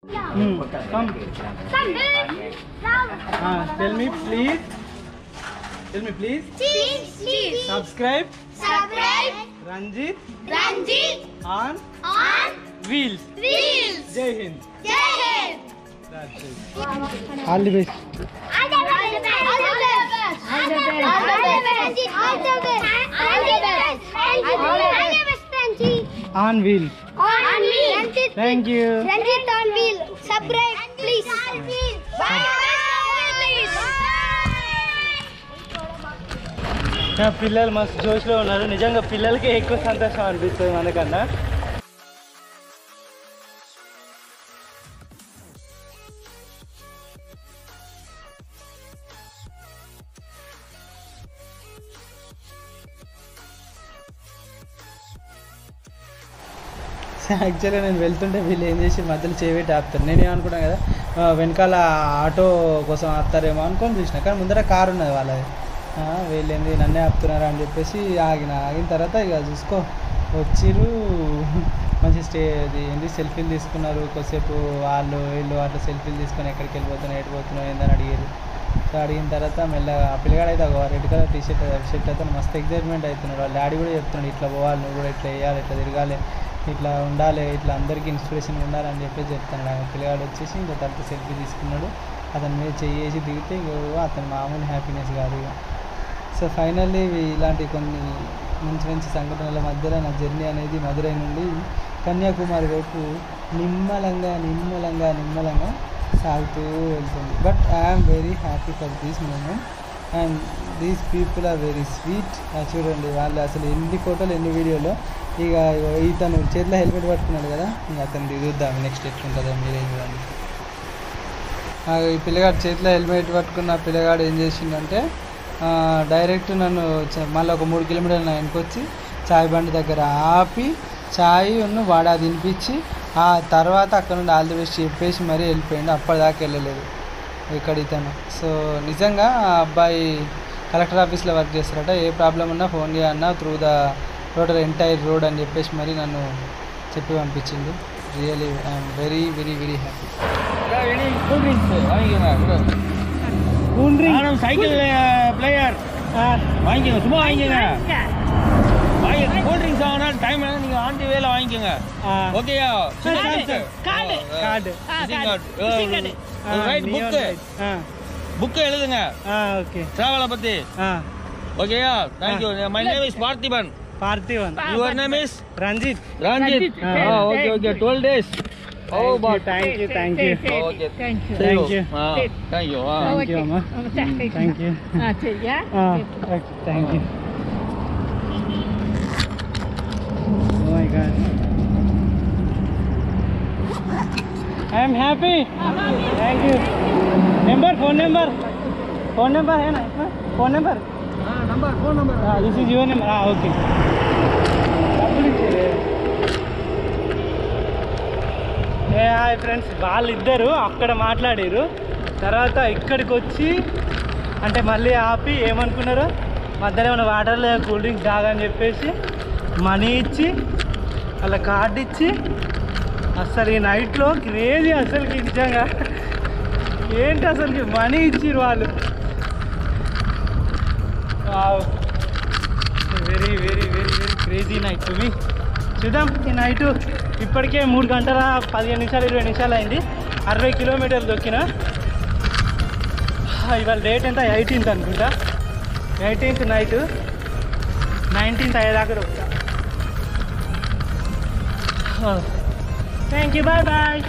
Hmm. Come. Uh, tell me please. Tell me please. Please, please Subscribe subscribe Ranjit Ranjit on on Wheels. Wheels. Jai Hind. Jai Hind. That's it. All the best. All the best. All the best. All the best. All the best. All the best. All the best. All the best, Ranjit. On Wheels. On wheel. Ranjit. Thank you. Ranjit on wheel. Subscribe, please. Bye. Please. నా పిల్లలు మస్తు జోష్లో ఉన్నారు నిజంగా పిల్లలకి ఎక్కువ సంతోషం అనిపిస్తుంది మనకన్నా యాక్చువల్గా నేను వెళ్తుంటే వీళ్ళు ఏం చేసి మధ్యలో చేయబెట్టి ఆపుతారు నేను ఏమనుకున్నాను కదా ఆ, వెనకాల ఆటో కోసం ఆపుతారేమో అనుకొని చూసిన కానీ ముందర కారు ఉన్నది వాళ్ళది ఆ, వీళ్ళేంది నన్నే ఆపుతున్నారు అని చెప్పేసి ఆగిన ఆగిన తర్వాత ఇక చూసుకో వచ్చిర్రు మంచి స్టే ఇది ఏంటి సెల్ఫీలు తీసుకున్నారు కొద్దిసేపు వాళ్ళు వీళ్ళు అట్లా సెల్ఫీలు తీసుకొని ఎక్కడికి వెళ్ళిపోతున్నావు ఎటు పోతున్నావు ఏందని అడిగారు సో అడిగిన తర్వాత మెల్లగా ఆ పిల్లగాడు అయితే ఒక red colour T shirt shirt అయితే మస్తు ఎగ్జైట్మెంట్ అవుతున్నాడు వాళ్ళ డాడీ కూడా చెప్తున్నాడు ఇట్లా పోవాలి నువ్వు కూడా ఇట్లా వేయాలి ఇట్లా తిరగాలి ఇట్లా ఉండాలి ఇట్లా అందరికీ ఇన్స్పిరేషన్ ఉండాలని చెప్పేసి చెప్తున్నాడు ఆ పిల్లగాడు వచ్చేసి ఇంకా తర్వాత సెల్ఫీ తీసుకున్నాడు అతని మీద చెయ్యేసి దిగితే ఇంకో అతని మామూలు హ్యాపీనెస్ కాదు ఇక సో ఫైనల్లీ ఇలాంటి కొన్ని మంచి మంచి సంఘటనల మధ్యలో నా జర్నీ అనేది మదురై నుండి కన్యాకుమారి వైపు నిమ్మలంగా నిమ్మలంగా నిమ్మలంగా సాగుతూ వెళ్తుంది but I'm very happy for this moment and these people are very sweet చూడండి వాళ్ళు అసలు ఎన్ని ఫోటోలు ఎన్ని వీడియోలో ఇక ఇగో ఇతను చేతిలో హెల్మెట్ పట్టుకున్నాడు కదా ఇంక అతను చూద్దాం నెక్స్ట్ ఎట్లుంటుందో మీరే చూడండి ఆ, ఈ పిల్లగాడు చేతిలో హెల్మెట్ పట్టుకున్న ఆ పిల్లగాడు ఏం చేసిండంటే ఆ, డైరెక్ట్ నన్ను చ- మళ్ళీ ఒక మూడు కిలోమీటర్లు నా వెనకొచ్చి చాయ్ బండి దగ్గర ఆపి చాయ్ ఉన్ను వాడా తినిపించి ఆ తర్వాత అక్కడ నుండి ఆల్ ది బెస్ట్ చెప్పేసి మరీ వెళ్ళిపోయిండు అప్పటిదాకా వెళ్ళలేదు ఇక్కడ ఇతను సో నిజంగా ఆ అబ్బాయి కలెక్టర్ ఆఫీస్లో వర్క్ చేస్తారట ఏ ప్రాబ్లం ఉన్నా ఫోన్ చేయన్నా through the total entire road అని చెప్పేసి మరి నన్ను చెప్పి పంపించిండు really I'm very very very happy cool drinks வாங்கிக்கோங்க కూల్ நானும் சைக்கிள் பிளேயர் வாங்கிக்கோங்க சும்மா வாங்கிக்கோங்க வாங்கி கூல் ட்ரிங்க்ஸ் வாங்கினா டைம் நீங்க ஆன் தி வேல வாங்கிக்கோங்க ஓகேயா card card right book book எழுதுங்க ఓకే டிராவலை பத்தி ஓகேயா thank you my name is Parthiban Parthivan your name is Ranjith Ranjith okay okay 12 days ఓ బాట్ thank you thank you okay Thank you. Thank you thank you thank you అమ్మా thank you thank you oh my god I'm happy thank you number phone number phone number है ना इसमें phone number number phone number हाँ this is your number हाँ okay hey hi friends వాళ్ళిద్దరు అక్కడ మాట్లాడారు తర్వాత ఇక్కడికి వచ్చి అంటే మళ్ళీ ఆపి ఏమనుకున్నారు మధ్యలో ఏమైనా వాటర్ లేదా కూల్ డ్రింక్స్ తాగని చెప్పేసి మనీ ఇచ్చి వాళ్ళ కార్డు ఇచ్చి అసలు ఈ నైట్లో క్రేజీ అసలుకి నిజంగా ఏంటి అసలుకి మనీ ఇచ్చిరు వాళ్ళు very very very very crazy night to me చూద్దాం ఈ నైట్ ఇప్పటికే మూడు గంటల పదిహేను నిమిషాలు ఇరవై నిమిషాలు అయింది అరవై కిలోమీటర్లు దొక్కిన ఇవాళ డేట్ ఎంత ఎయిటీన్త్ అనుకుంటా ఎయిటీన్త్ నైట్ నైన్టీన్త్ అయ్యేదాకా దొక్కుతా thank you bye bye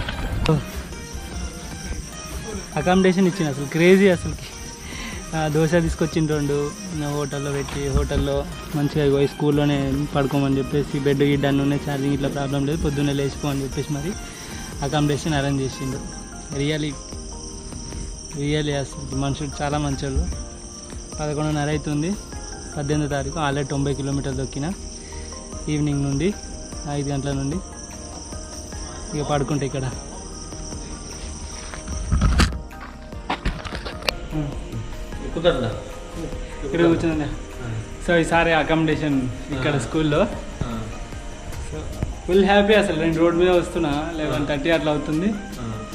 accommodation ఇచ్చిన అసలు క్రేజీ అసలుకి ఆ, దోశ తీసుకొచ్చిన రెండు హోటల్లో పెట్టి హోటల్లో మంచిగా పోయి స్కూల్లోనే పడుకోమని చెప్పేసి బెడ్ గిడ్ అన్నీ ఉన్నాయి ఛార్జింగ్ ఇట్లా ప్రాబ్లం లేదు పొద్దున్నే లేచిపో అని చెప్పేసి మరి అకామిడేషన్ అరేంజ్ చేసిండు రియలీ రియలీ అసలు మనుషులు చాలా మంచోళ్ళు పదకొండున్నర అవుతుంది పద్దెనిమిదో తారీఖు ఆల్రెడీ తొంభై కిలోమీటర్లు దొక్కిన ఈవినింగ్ నుండి ఐదు గంటల నుండి ఇక పడుకుంటే ఇక్కడ కుదరదా ఇక్కడ కూర్చుందా సో ఈసారి అకామిడేషన్ ఇక్కడ స్కూల్లో సో ఫుల్ హ్యాపీ అసలు నేను రోడ్ మీద వస్తున్నా లెవెన్ థర్టీ అట్లా అవుతుంది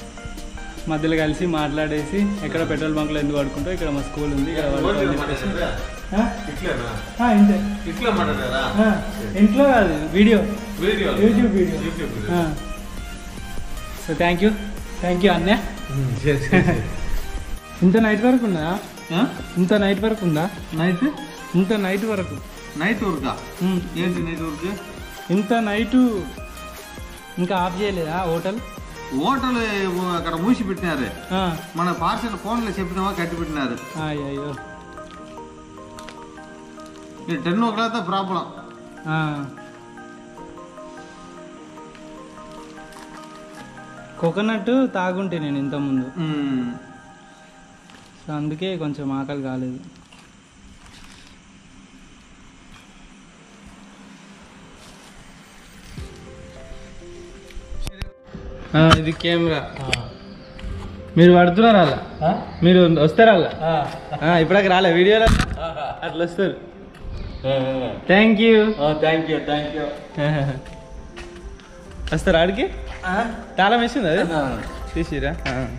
మధ్యలో కలిసి మాట్లాడేసి ఎక్కడ పెట్రోల్ బంక్లో ఎందుకు పడుకుంటావు ఇక్కడ మా స్కూల్ ఉంది ఇక్కడ పడుకో అని చెప్పేసి ఆ? ఇట్లేనా ఆ, ఇంతే ఇట్లా మాట్లాడారా ఆ, ఇంట్లో కాదు video video YouTube video YouTube so thank you thank you అన్నయ్య ఇంత నైట్ వరకు ఉందా ఇంత నైట్ వరకు ఉందా నైట్ ఇంత నైట్ వరకు నైట్ వర్కా ఉమ్. ఏంటి నైట్ వర్క్ ఇంత నైటు ఇంకా ఆఫ్ చేయలేదా హోటల్ హోటల్ అక్కడ మూసి పెట్టినారు ఆ, మన పార్సల్ ఫోన్లో చెప్పినావా కట్టి పెట్టినారు అయ్యయ్యో టెన్ ఓ క్లాక్ ప్రాబ్లం ఆ. కోకోనట్ తాగుంటే నేను ఇంతకుముందు సో అందుకే కొంచెం ఆకలి కాలేదు ఆ, ఇది కెమెరా మీరు పడుతున్నారా అలా మీరు వస్తారా అలా ఇప్పటికి రాలే వీడియోలో అట్లా వస్తారు thank you thank you thank you వస్తారా ఆడికి తాళం వేసింది అది తీసిరా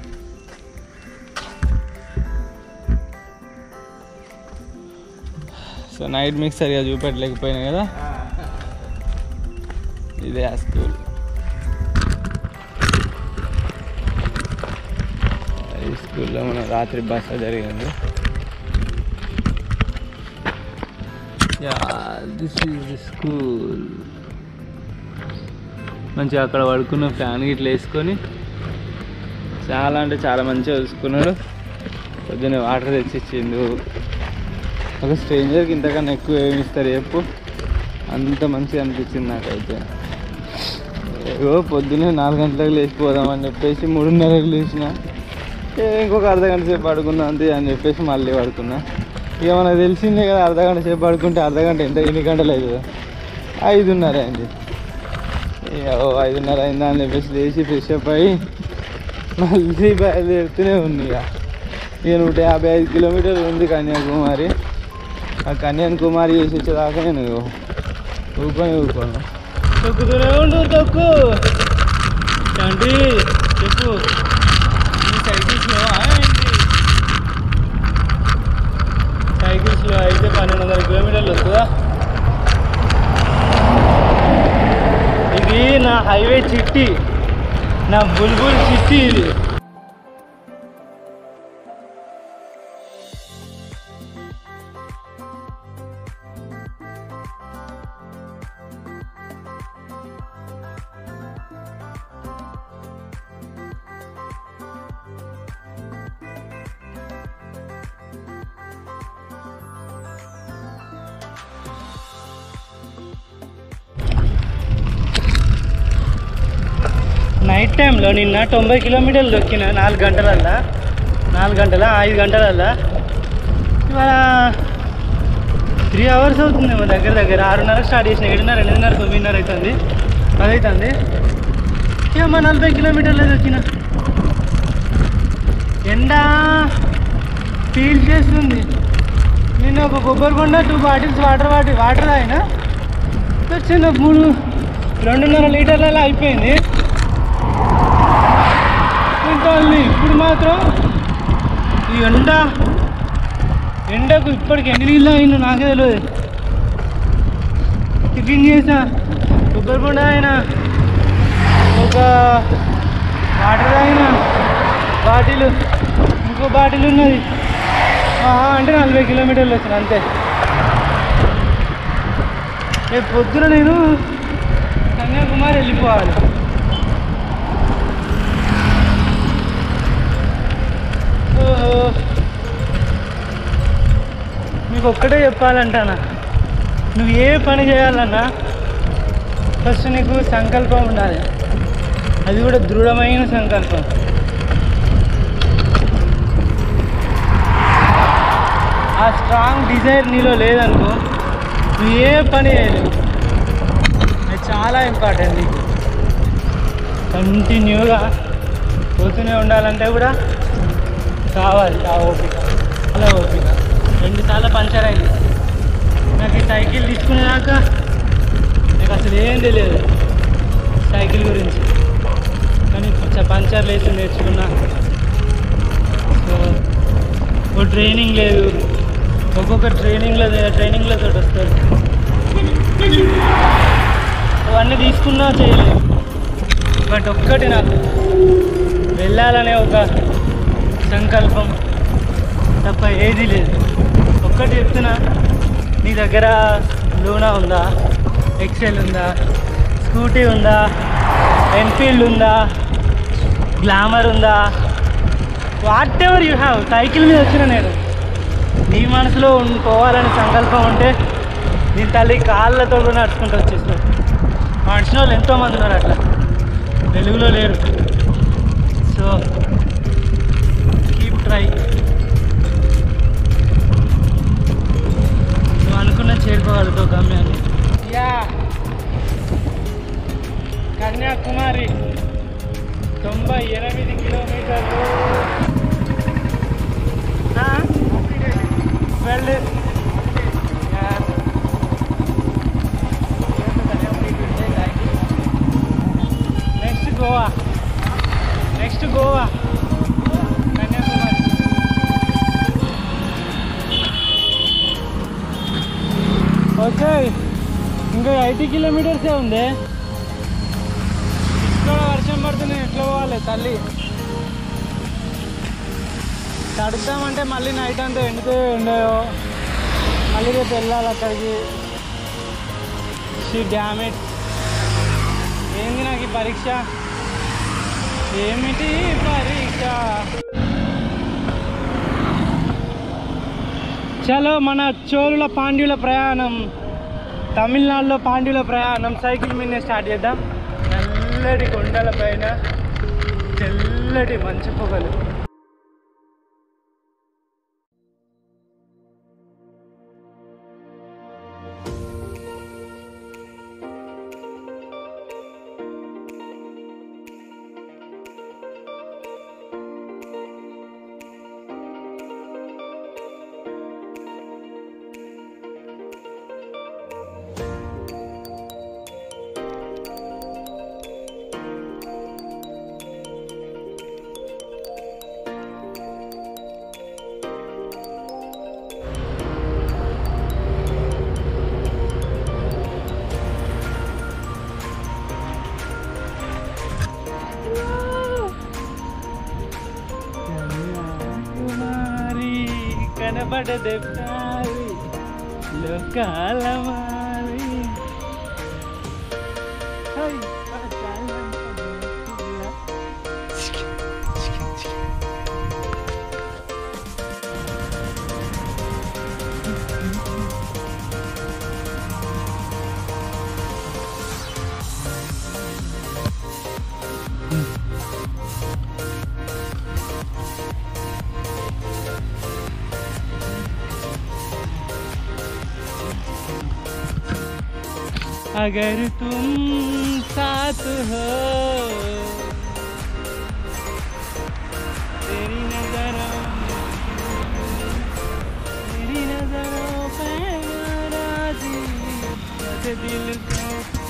సో నైట్ మీకు సరిగా చూపెట్టలేకపోయినా కదా ఇదే ఆ స్కూల్ ఈ స్కూల్లో మన రాత్రి బస జరిగింది yeah this is the school మంచిగా అక్కడ పడుకున్న ఫ్యాన్ ఇట్లా వేసుకొని చాలా అంటే చాలా మంచిగా చూసుకున్నాడు పొద్దున్నే వాటర్ తెచ్చిచ్చిండు ఒక స్ట్రేంజర్కి ఇంతకన్నా ఎక్కువ ఏమి ఇస్తారు చెప్పు అంత మంచిగా అనిపించింది నాకైతే ఏవో పొద్దున్నే నాలుగు గంటలకు లేచిపోదామని చెప్పేసి మూడున్నరకు లేచిన ఏ, ఇంకొక అర్ధ గంట సేపు పడుకుందాం అంతే అని చెప్పేసి మళ్ళీ పడుకున్నా ఇక మనకు తెలిసిందే కదా అర్ధ గంట సేపు పడుకుంటే అర్ధ గంట ఎంత ఎన్ని గంటలు అవుతుందో ఐదున్నర అయింది ఇక ఓ ఐదున్నర అయిందా అని చెప్పేసి లేచి ఫ్రెష్ అప్ అయ్యి మళ్ళీ బయలుదేరుతూనే ఉంది ఇక ఇక నూట యాభై ఐదు కిలోమీటర్లు ఉంది కన్యాకుమారి ఆ కన్యాకుమారి చేసి వచ్చేదాకా నేను ఊరుకొని ఊరుకోను తొక్కుతూనే ఉండు తొక్కు అంటే చెప్పు సైకిల్స్లో సైకిల్స్లో అయితే పన్నెండు వందల కిలోమీటర్లు వస్తుందా ఇది నా హైవే చిట్టి నా బుల్బుల్ చిట్టి ఇది నైట్ టైంలో నిన్న తొంభై కిలోమీటర్లు దొక్కిన నాలుగు గంటలల్లా నాలుగు గంటల ఐదు గంటలల్లా ఇవాళ త్రీ అవర్స్ అవుతుందేమో దగ్గర దగ్గర ఆరున్నర స్టార్ట్ చేసిన ఏడున్నర ఎనిమిదిన్నర తొమ్మిదిన్నర అవుతుంది అది అవుతుంది ఏమో నలభై కిలోమీటర్లు దొక్కిన ఎండ ఫీల్ చేస్తుంది నేను ఒక కొబ్బరి కొండ టూ బాటిల్స్ వాటర్ వాటి వాటర్ తాగిన వచ్చిన మూడు రెండున్నర లీటర్లలో అయిపోయింది ఇంకా ఉంది. ఇప్పుడు మాత్రం ఈ ఎండ ఎండకు ఇప్పటికి ఎన్ని నీళ్ళు అయిందో నాకే తెలియదు టిఫిన్ చేసా కొబ్బరి బొండ అయినా ఒక వాటర్ అయినా బాటిల్ ఇంకో బాటిల్ ఉన్నది ఆహా, అంటే నలభై కిలోమీటర్లు వచ్చిన అంతే రేపు పొద్దున నేను కన్యాకుమారి వెళ్ళిపోవాలి ఓహో. మీకు ఒక్కటే చెప్పాలంటానా నువ్వు ఏ పని చేయాలన్నా ఫస్ట్ నీకు సంకల్పం ఉండాలి అది కూడా దృఢమైన సంకల్పం ఆ స్ట్రాంగ్ డిజైర్ నీలో లేదనుకో నువ్వు ఏ పని చేయలేవు అది చాలా ఇంపార్టెంట్ నీకు కంటిన్యూగా పోతూనే ఉండాలంటే కూడా కావాలి ఆ ఓపిక అలా ఓపిక రెండుసార్లు పంచర్ అయింది నాకు ఈ సైకిల్ తీసుకునేదాకా నాకు అసలు ఏం తెలియదు సైకిల్ గురించి కానీ కొంచెం పంచర్లు వేసి నేర్చుకున్నా సో ఓ ట్రైనింగ్ లేదు ఒక్కొక్క ట్రైనింగ్లో ట్రైనింగ్లో తోటి వస్తారు అవన్నీ తీసుకున్నా చేయలేదు బట్ ఒక్కటి నాకు వెళ్ళాలనే ఒక సంకల్పం తప్ప ఏది లేదు ఒక్కటి చెప్తున్నా నీ దగ్గర లూనా ఉందా ఎక్సెల్ ఉందా స్కూటీ ఉందా ఎన్ఫీల్డ్ ఉందా గ్లామర్ ఉందా whatever you have cycle మీద వచ్చిన నేను నీ మనసులో ఉన్- పోవాలని సంకల్పం ఉంటే నీ తల్లి కాళ్ళతో కూడా నడుచుకుంటూ వచ్చేసినావు నడిచిన వాళ్ళు ఎంతోమంది ఉన్నారు అట్లా వెలుగులో లేరు సో కీప్ ట్రై నువ్వు అనుకున్న చేరుకోగలుగుతావు గమ్యాన్ని యా కన్యాకుమారి తొంభై ఎనిమిది కిలోమీటర్లు వెళ్ళి next Goa next Goa Kanyakumari okay ఇంకా ఎయిటీ కిలోమీటర్సే ఉంది ఇక్కడ వర్షం పడుతుంది ఎట్లా పోవాలి తల్లి తడుద్దామంటే మళ్ళీ నైట్ అంతా ఎండితే ఎండయో మళ్ళీ రేపు వెళ్ళాలి అక్కడికి షీ డ్యామేజ్ ఏంది నాకు ఈ పరీక్ష ఏమిటి ఈ పరీక్ష చలో మన చోళుల పాండ్యుల ప్రయాణం తమిళనాడులో పాండ్యుల ప్రయాణం సైకిల్ మీదనే స్టార్ట్ చేద్దాం నల్లటి కొండల పైన తెల్లటి మంచు పొగలు కుమారి కనబడదెప్పాలి లోకాల మారి హై, పచాలంత గోపిల్ల. अगर तुम साथ हो तेरी नजरों तेरी नजरों पे नाराजी बस दिल को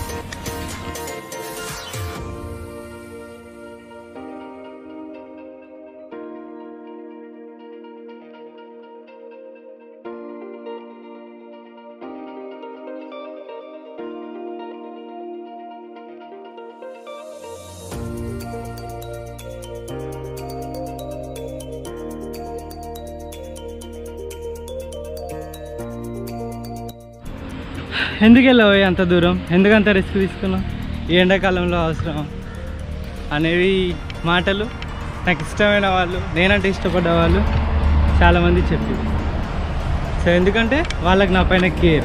ఎందుకు వెళ్ళావు అంత దూరం ఎందుకంత రిస్క్ తీసుకున్నావు ఈ ఎండాకాలంలో అవసరం అనేవి మాటలు నాకు ఇష్టమైన వాళ్ళు నేనంటే ఇష్టపడ్డ వాళ్ళు చాలామంది చెప్పి సో ఎందుకంటే వాళ్ళకి నా పైన కేర్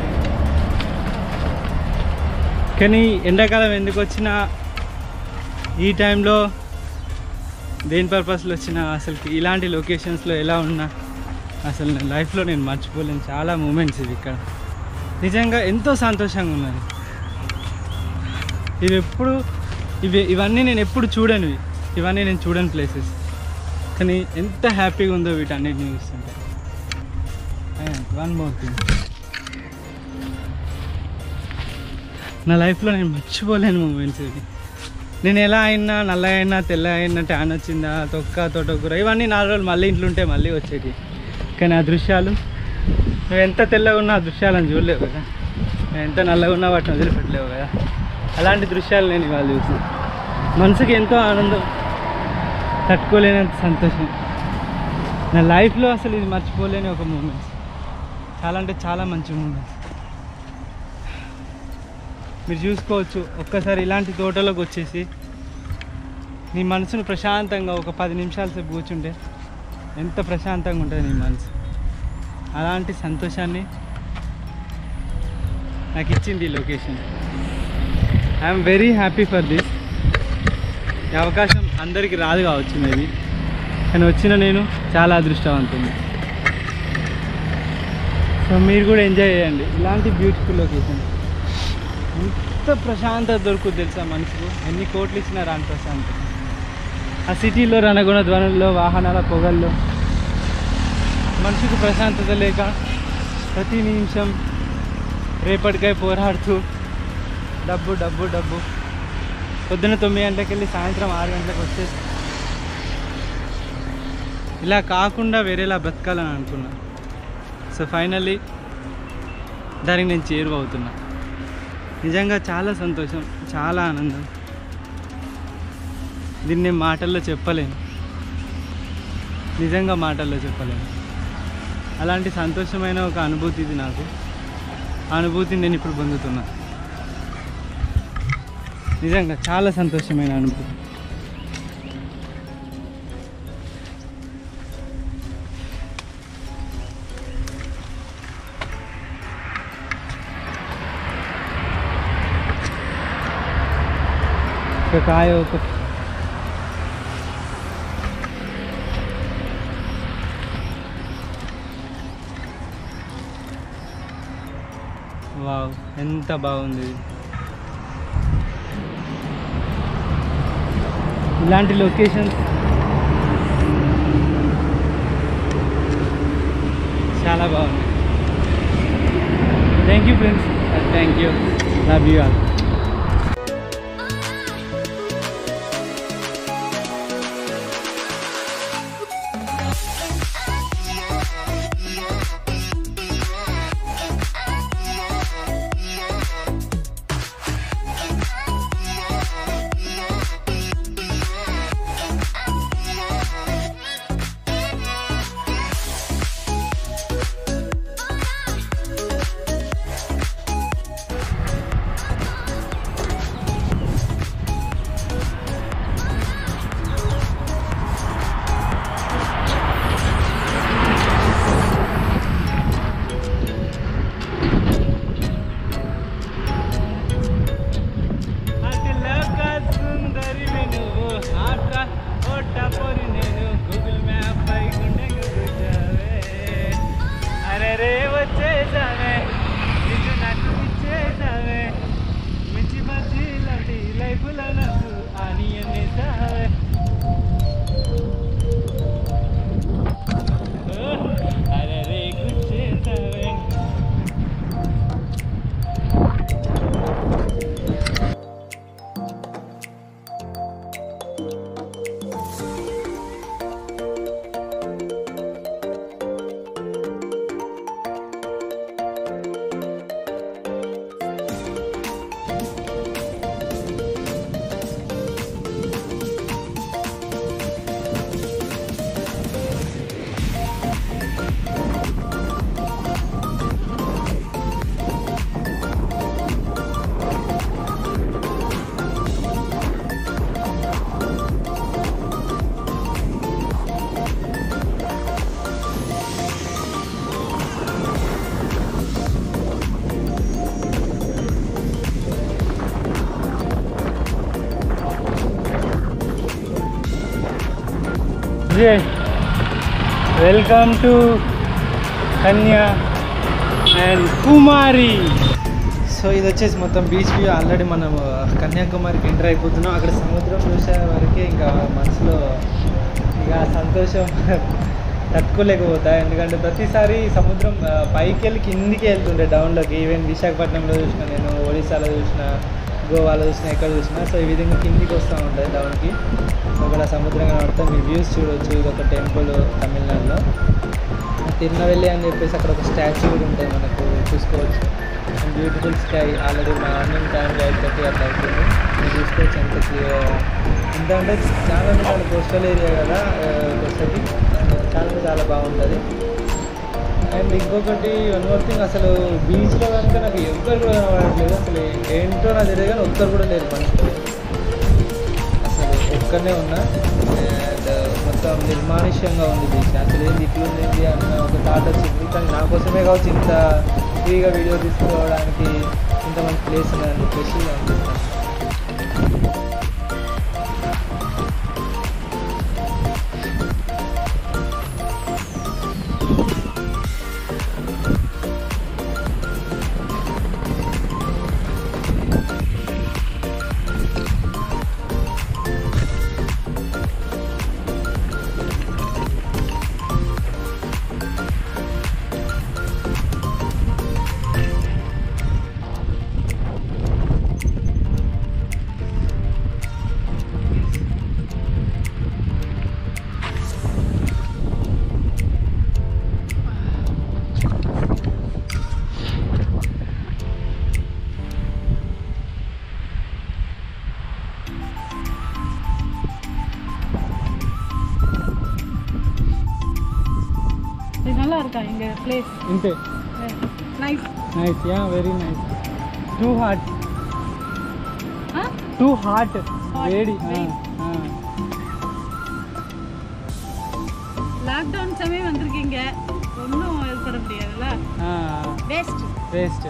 కానీ ఎండాకాలం ఎందుకు వచ్చినా ఈ టైంలో దేని పర్పస్లో వచ్చినా అసలు ఇలాంటి లొకేషన్స్లో ఎలా ఉన్నా అసలు నా లైఫ్లో నేను మర్చిపోలేను చాలా మూమెంట్స్ ఇవి ఇక్కడ నిజంగా ఎంతో సంతోషంగా ఉన్నది ఇవి ఎప్పుడు ఇవి ఇవన్నీ నేను ఎప్పుడు చూడనివి ఇవన్నీ నేను చూడని ప్లేసెస్ కానీ ఎంత హ్యాపీగా ఉందో వీటన్నిటిని చూస్తుంటే వన్ మోర్ థింగ్ నా లైఫ్లో నేను మర్చిపోలేని మూమెంట్స్ ఇవి నేను ఎలా అయినా నల్ల అయినా తెల్ల అయినా ట్యాన్ వచ్చిందా తొక్క తోటకూర ఇవన్నీ నాలుగు రోజులు మళ్ళీ ఇంట్లో ఉంటే మళ్ళీ వచ్చేటి కానీ ఆ దృశ్యాలు నువ్వు ఎంత తెల్లగా ఉన్నా ఆ దృశ్యాలను చూడలేవు కదా నువ్వు ఎంత నల్లగా ఉన్నా వాటిని వదిలిపెట్టలేవు కదా అలాంటి దృశ్యాలు నేను ఇవాళ చూసి మనసుకి ఎంతో ఆనందం తట్టుకోలేనంత సంతోషం నా లైఫ్లో అసలు ఇది మర్చిపోలేని ఒక మూమెంట్స్ చాలా అంటే చాలా మంచి మూమెంట్స్ మీరు చూసుకోవచ్చు ఒక్కసారి ఇలాంటి తోటలోకి వచ్చేసి నీ మనసును ప్రశాంతంగా ఒక పది నిమిషాల సేపు కూర్చుంటే ఎంత ప్రశాంతంగా ఉంటుంది నీ మనసు అలాంటి సంతోషాన్ని నాకు ఇచ్చింది ఈ location I'm very happy for this ఈ అవకాశం అందరికీ రాదు కావచ్చు మేబీ కానీ వచ్చిన నేను చాలా అదృష్టవంతుంది సో మీరు కూడా ఎంజాయ్ చేయండి ఇలాంటి బ్యూటిఫుల్ లొకేషన్ ఎంత ప్రశాంతత దొరుకుతుంది తెలుసా మనసుకు ఎన్ని కోట్లు ఇచ్చినా రాని ప్రశాంతత ఆ సిటీలో రణగుణ ధ్వనుల్లో వాహనాల పొగల్లో మనిషికి ప్రశాంతత లేక ప్రతి నిమిషం రేపటికై పోరాడుతూ డబ్బు డబ్బు డబ్బు పొద్దున్న తొమ్మిది గంటలకు వెళ్ళి సాయంత్రం ఆరు గంటలకు వచ్చేసి ఇలా కాకుండా వేరేలా బ్రతకాలని అనుకున్నా సో ఫైనల్లీ దానికి నేను చేరువవుతున్నా నిజంగా చాలా సంతోషం చాలా ఆనందం దీన్ని నేను మాటల్లో చెప్పలేను నిజంగా మాటల్లో చెప్పలేను అలాంటి సంతోషమైన ఒక అనుభూతి ఇది నాకు ఆ అనుభూతిని నేను ఇప్పుడు పొందుతున్నా నిజంగా చాలా సంతోషమైన అనుభూతి ఒక కాయ ఒక వావ్ ఎంత బాగుంది ఇది. ఇలాంటి లొకేషన్స్ చాలా బాగుంది thank you friends thank you love you all అతిలోక సుందరి నువ్వు ఆట ఓట పొరి నేను గూగుల్ మ్యాప్ పై గుండె గుర్చావే అరే రే వచ్చేసావే నిన్ను నన్ను ఇచ్చేసావే మించి మంచి లాంటి లైఫ్లో నాకు అని అనేసావే అరే రే గుచ్చేసావే welcome to Kanya and Kumari so ఇది వచ్చేసి మొత్తం బీచ్ వ్యూ ఆల్రెడీ మనం కన్యాకుమారికి ఎంటర్ అయిపోతున్నాం అక్కడ సముద్రం చూసే వరకే ఇంకా మనసులో ఇక సంతోషం తట్టుకోలేకపోతా ఎందుకంటే ప్రతిసారి సముద్రం ఆ, పైకి వెళ్ళి కిందికి వెళ్తుండే డౌన్లోకి ఈవెన్ విశాఖపట్నంలో చూసిన నేను ఒడిశాలో చూసిన గోవాలో చూసినా ఎక్కడ చూసినా సో ఈ విధంగా కిందికి వస్తూ ఉంటుంది డౌన్కి అక్కడ సముద్రం కనబడితే మీరు వ్యూస్ చూడొచ్చు ఇది ఒక టెంపుల్ తమిళనాడులో తిరునవెల్లి అని చెప్పేసి అక్కడ ఒక స్టాచ్యూ కూడా ఉంటుంది మనకు చూసుకోవచ్చు beautiful sky already morning time eight thirty అట్లా అవుతుంది మీరు చూసుకోవచ్చు ఎంత క్లియర్ ఎంత అంటే చాలా అంటే చాలా కోస్టల్ ఏరియా కదా కోస్టల్కి చాలా అంటే చాలా బాగుంటుంది అండ్ ఇంకొకటి వన్ మోర్ థింగ్ అసలు బీచ్లో కనుక నాకు ఎవ్వరు కూడా కనబడట్లేదు అసలు ఏంటో నాకు తెలియదు కానీ ఒక్కరు కూడా లేరు మనుషులు అసలు ఒక్కనే ఉన్నా అండ్ మొత్తం నిర్మానుష్యంగా ఉంది బీచ్ అసలు ఏంది ఇట్లుంది ఏంది అన్న ఒక థాట్ వచ్చింది కానీ నా కోసమే కావచ్చు ఇంత ఫ్రీగా వీడియో తీసుకోవడానికి ఇంత మంచి ప్లేస్ ఉందని చెప్పేసి అనిపిస్తుంది இது நல்லா இருக்கா எங்க பிளேஸ் ఇంతే nice nice yeah very nice too hot ஆ టూ హాట్ Hot, వేడి very. லாக்டவுன் சமயம் வந்திருக்கீங்க ஒன்றும் இது பண்ண முடியாதுல்ல waste waste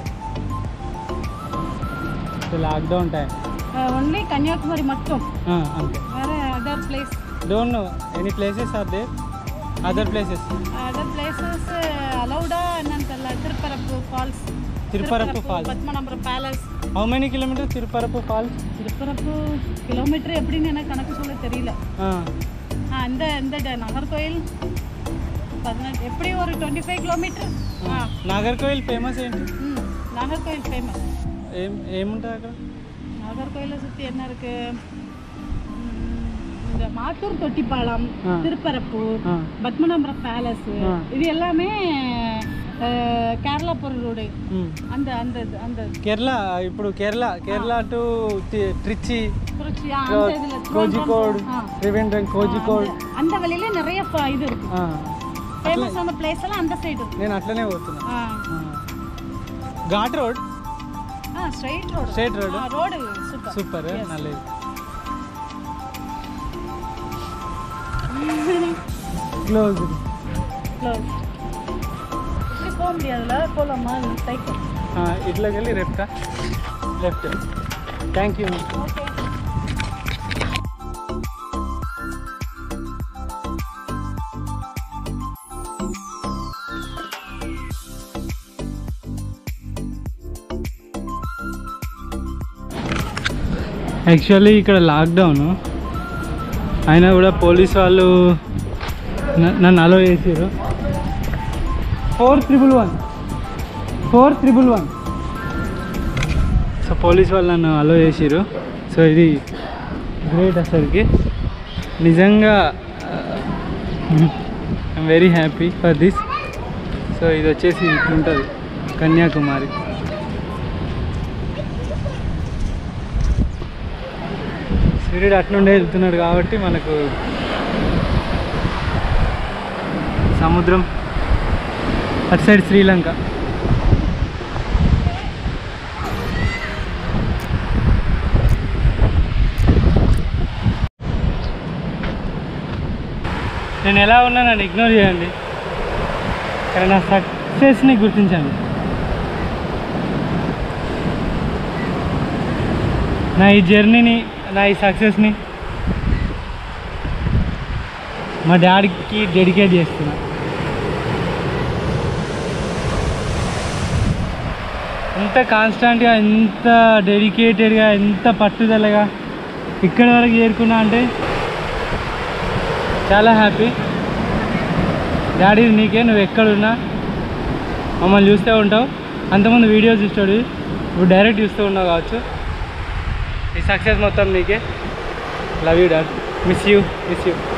lockdown time only Kanyakumari மட்டும் అంతే வேற other place don't know any places are there other places other places அலௌடா என்னன்னு தெரியல Thirparappu falls Thirparappu falls Padmanabhapuram palace how many kilometre Thirparappu falls Thirparappu kilometre எப்படின்னு எனக்கு கணக்கு சொல்ல தெரியல ஆ இந்த இந்த ட- நாகர்கோயில் பதினெட்டு எப்படி ஒரு டுவெண்ட்டி ஃபைவ் கிலோமீட்டர் ஆ నాగర్కోయిల్ ఫేమస్ ఏంటి ம் நாகர்கோயில் ஃபேமஸ் ఏం ఏముంటుంది అక్కడ நாகர்கோயிலை சுற்றி என்ன இருக்கு ம், இந்த மாத்தூர் தொட்டிப்பாலம் ஆ. திருப்பரப்பூர் ఆ, பத்மநாபுரம் பேலஸ் ஆ. இது எல்லாமே அஹ், கேரளா போகிற ரோடு ఉమ్. அந்த அந்த இது- அந்த కేరళ ఇప్పుడు కేరళ కేరళ టు ట్రిచి திருச்சி ஆ, அந்த இதுல కోజికోడ్ ஆ. త్రివేంద్రం కోజికోడ్ அந்த- அந்த வழியில நிறைய ஃப- இது இருக்கு ఆ, ஃபேமஸான பிளேஸ் எல்லாம் அந்த சைடு இருக்கு నేను అట్లనే పోతున్నా ஆ ఆ. ఘాట్ రోడ్ ஆ straight road straight road road super super నల్లది క్లోజ్ க்ளோஸ் இப்படி போக முடியாதுல்ல போகலாமா சைக்கிள் ఇట్లోకి వెళ్ళి left left thank you okay actually ఇక్కడ లాక్డౌన్ అయినా కూడా పోలీస్ వాళ్ళు న- నన్ను అలో చేసారు four triple one four triple one so police వాళ్ళు నన్ను అలో చేసారు సో ఇది గ్రేట్ అసలుకి నిజంగా I'm very happy for this so ఇది వచ్చేసి ఇట్లుంటుంది కన్యాకుమారి సూర్యుడు అట్నుండే వెళ్తున్నాడు కాబట్టి మనకు సముద్రం అటు సైడ్ శ్రీలంక నేను ఎలా ఉన్నా నన్ను ఇగ్నోర్ చేయండి కానీ నా సక్సెస్ని గుర్తించండి నా ఈ జర్నీని నా ఈ సక్సెస్ని మా డాడీకి డెడికేట్ చేస్తున్నా ఎంత కాన్స్టాంట్గా ఎంత డెడికేటెడ్గా ఎంత పట్టుదలగా ఇక్కడి వరకు చేరుకున్నా అంటే చాలా హ్యాపీ డాడీ నీకే నువ్వు ఎక్కడున్నా మమ్మల్ని చూస్తూ ఉంటావు అంతకుముందు వీడియోస్ చూస్తాడు ఇప్పుడు డైరెక్ట్ చూస్తూ ఉన్నావు కావచ్చు ఈ సక్సెస్ మొత్తం మీకే love you dad miss you miss you